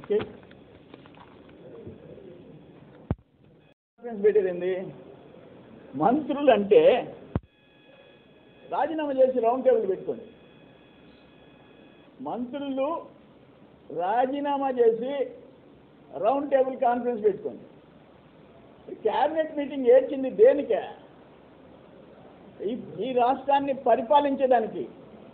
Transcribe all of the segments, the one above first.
okay conference పెట్టేది మంత్రులు అంటే రాజీనామా చేసి రౌండ్ టేబుల్ పెట్టుకోండి మంత్రులు రాజీనామా చేసి రౌండ్ టేబుల్ కాన్ఫరెన్స్ పెట్టుకోండి క్యాబినెట్ మీటింగ్ ఏడ్చింది దేనికే ఈ ఈ రాష్ట్రాన్ని పరిపాలించేదానికి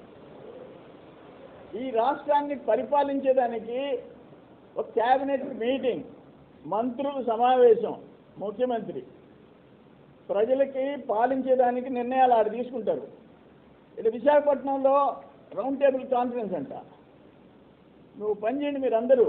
ఈ రాష్ట్రాన్ని పరిపాలించేదానికి ఒక క్యాబినెట్ మీటింగ్ మంత్రుల సమావేశం ముఖ్యమంత్రి ప్రజలకి పాలించేదానికి నిర్ణయాలు ఆడ తీసుకుంటారు ఇది విశాఖపట్నంలో రౌండ్ టేబుల్ కాన్ఫరెన్స్ అంట నువ్వు పని చేయండి మీరు అందరూ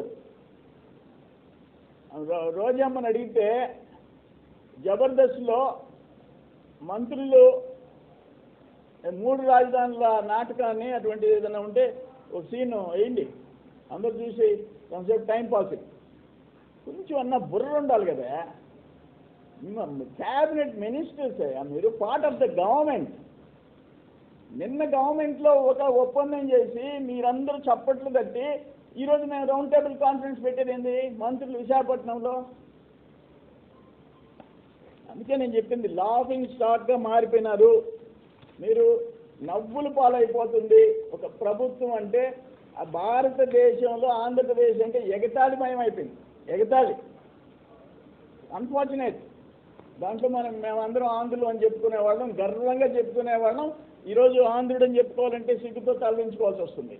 రో- రోజమ్మని అడిగితే జబర్దస్త్లో మంత్రులు మూడు రాజధానుల నాటకాన్ని అటువంటి ఏదైనా ఉంటే ఒక సీన్ వేయండి అందరూ చూసి కొంతసేపు టైం పాస్ కొంచెం అన్న బుర్ర ఉండాలి కదా క్యాబినెట్ మినిస్టర్స్ మీరు పార్ట్ ఆఫ్ ద గవర్నమెంట్ నిన్న గవర్నమెంట్లో ఒక ఒప్పందం చేసి మీరందరూ చప్పట్లు తట్టి ఈరోజు మేము రౌండ్ టేబుల్ కాన్ఫరెన్స్ పెట్టేది ఏంది మంత్రులు విశాఖపట్నంలో అందుకే నేను చెప్పింది లాఫింగ్ స్టాక్గా మారిపోయినారు మీరు నవ్వులు పాలైపోతుంది ఒక ప్రభుత్వం అంటే ఆ భారతదేశంలో ఆంధ్రప్రదేశ్ అంటే ఎగతాళిమయం అయిపోయింది ఎగతాళి అన్ఫార్చునేట్ దాంట్లో మనం మేమందరం ఆంధ్రులు అని చెప్పుకునేవాళ్ళం గర్వంగా చెప్పుకునేవాళ్ళం ఈరోజు ఆంధ్రుడు అని చెప్పుకోవాలంటే సిగ్గుతో తలదించుకోవాల్సి వస్తుంది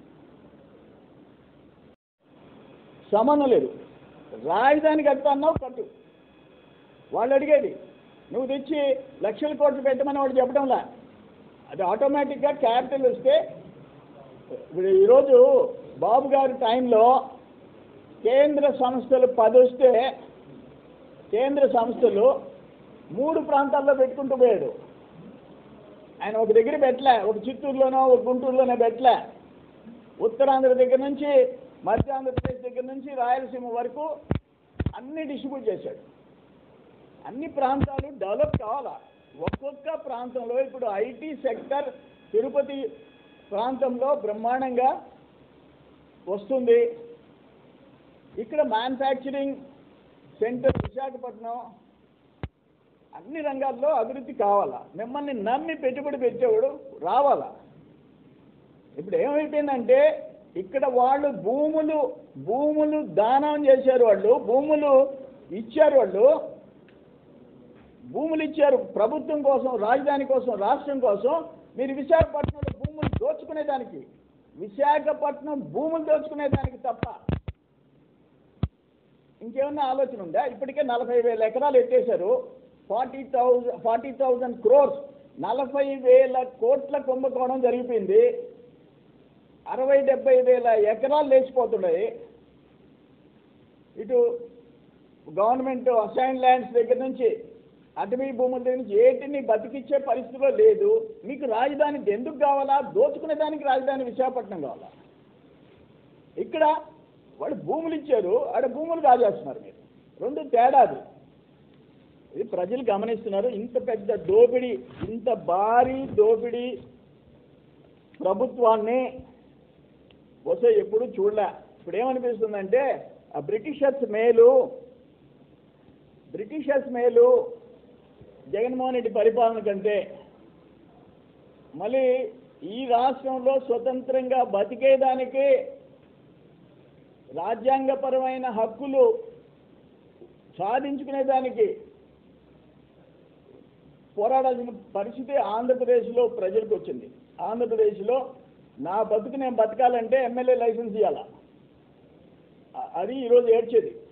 సంబంధం లేదు రాజధాని కడతా అన్నావు కట్టు వాళ్ళు అడిగేది నువ్వు తెచ్చి లక్షల కోట్లు పెట్టమని వాడు చెప్పడంలా అది ఆటోమేటిక్గా క్యాపిటల్ వస్తే ఇప్పుడు ఈరోజు బాబు గారి టైంలో కేంద్ర సంస్థలు పది వస్తే కేంద్ర సంస్థలు మూడు ప్రాంతాల్లో పెట్టుకుంటూ పోయాడు ఆయన ఒక దగ్గర పెట్టలే ఒక చిత్తూరులోనో ఒక గుంటూరులోనో పెట్టలే ఉత్తరాంధ్ర దగ్గర నుంచి మధ్య ఆంధ్రప్రదేశ్ దగ్గర నుంచి రాయలసీమ వరకు అన్ని డిస్ట్రిబ్యూట్ చేశాడు అన్ని ప్రాంతాలు డెవలప్ కావాలా ఒక్కొక్క ప్రాంతంలో ఇప్పుడు ఐటీ సెక్టర్ తిరుపతి ప్రాంతంలో బ్రహ్మాండంగా వస్తుంది ఇక్కడ మ్యానుఫ్యాక్చరింగ్ సెంటర్ విశాఖపట్నం అన్ని రంగాల్లో అభివృద్ధి కావాలా మిమ్మల్ని నమ్మి పెట్టుబడి పెట్టేవాడు రావాలా ఇప్పుడు ఏమైపోయిందంటే ఇక్కడ వాళ్ళు భూములు భూములు దానం చేశారు వాళ్ళు భూములు ఇచ్చారు వాళ్ళు భూములు ఇచ్చారు ప్రభుత్వం కోసం రాజధాని కోసం రాష్ట్రం కోసం మీరు విశాఖపట్నంలో భూములు దోచుకునేదానికి విశాఖపట్నం భూములు దోచుకునేదానికి తప్ప ఇంకేమన్నా ఆలోచన ఉందా ఇప్పటికే నలభై వేల ఎకరాలు ఎత్తేసారు forty thousand forty thousand crores నలభై వేల కోట్ల కుంభకోణం జరిగిపోయింది అరవై డెబ్బై వేల ఎకరాలు లేచిపోతున్నాయి ఇటు గవర్నమెంట్ అసైన్ ల్యాండ్స్ దగ్గర నుంచి అటవీ భూముల దగ్గర నుంచి ఏటిని బతికిచ్చే పరిస్థితిలో లేదు మీకు రాజధాని ఎందుకు కావాలా దోచుకునే దానికి రాజధాని విశాఖపట్నం కావాలా ఇక్కడ వాళ్ళు భూములు ఇచ్చారు ఆడ భూములు కాజేస్తున్నారు మీరు రెండు తేడాది ఇది ప్రజలు గమనిస్తున్నారు ఇంత పెద్ద దోపిడీ ఇంత భారీ దోపిడీ ప్రభుత్వాన్ని బహుశా ఎప్పుడు చూడలే ఇప్పుడు ఏమనిపిస్తుందంటే ఆ బ్రిటిషర్స్ మేలు బ్రిటిషర్స్ మేలు జగన్మోహన్ రెడ్డి పరిపాలన కంటే మళ్ళీ ఈ రాష్ట్రంలో స్వతంత్రంగా బతికేదానికి రాజ్యాంగపరమైన హక్కులు సాధించుకునేదానికి పోరాడాల్సిన పరిస్థితి ఆంధ్రప్రదేశ్లో ప్రజలకు వచ్చింది ఆంధ్రప్రదేశ్లో నా బతుకు నేను బతకాలంటే ఎమ్మెల్యే లైసెన్స్ ఇవ్వాలా అ- అది ఈరోజు ఏడ్చేది